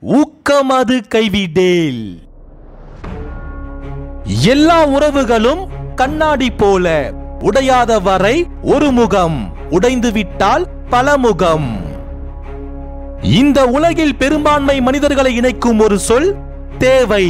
ஊக்கமது கைவிடேல் எல்லா உறவுகளும் கண்ணாடி போல உடையாத வரை ஒரு முகம் உடைந்து விட்டால் பல முகம் இந்த உலகில் பெரும்பான்மை மனிதர்களை இணைக்கும் ஒரு சொல் தேவை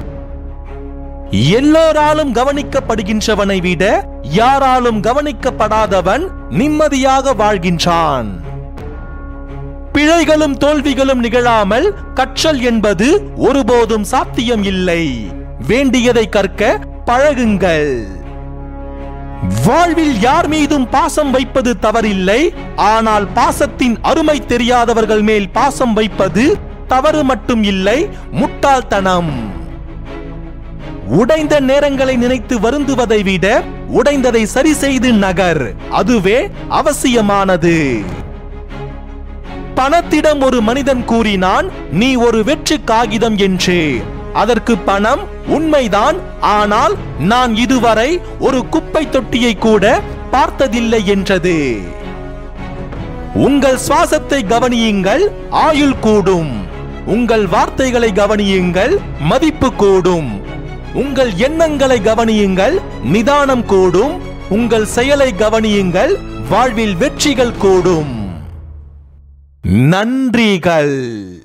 எல்லோராலும் கவனிக்கப்படுகின்றவனை விட யாராலும் கவனிக்கப்படாதவன் நிம்மதியாக வாழ்கின்றான் பிழைகளும் தோல்விகளும் நிகழாமல் கற்றல் என்பது ஒருபோதும் சாத்தியம் இல்லை வேண்டியதை கற்க பழகுங்கள் வாழ்வில் யார் மீதும் பாசம் வைப்பது தவறில்லை ஆனால் பாசத்தின் அருமை தெரியாதவர்கள் மேல் பாசம் வைப்பது தவறு மட்டும் இல்லை முட்டாள்தனம் உடைந்த நேரங்களை நினைத்து வருந்துவதை விட உடைந்ததை சரி செய்து நகர் அதுவே அவசியமானது பணத்திடம் ஒரு மனிதன் கூறினான் நீ ஒரு வெற்று காகிதம் என்று அதற்கு பணம் உண்மைதான் ஆனால் நான் இதுவரை ஒரு குப்பை தொட்டியை கூட பார்த்ததில்லை என்றது உங்கள் சுவாசத்தை கவனியுங்கள் ஆயுள் கூடும் உங்கள் வார்த்தைகளை கவனியுங்கள் மதிப்பு கூடும் உங்கள் எண்ணங்களை கவனியுங்கள் நிதானம் கூடும் உங்கள் செயலை கவனியுங்கள் வாழ்வில் வெற்றிகள் கூடும் நன்றிகள்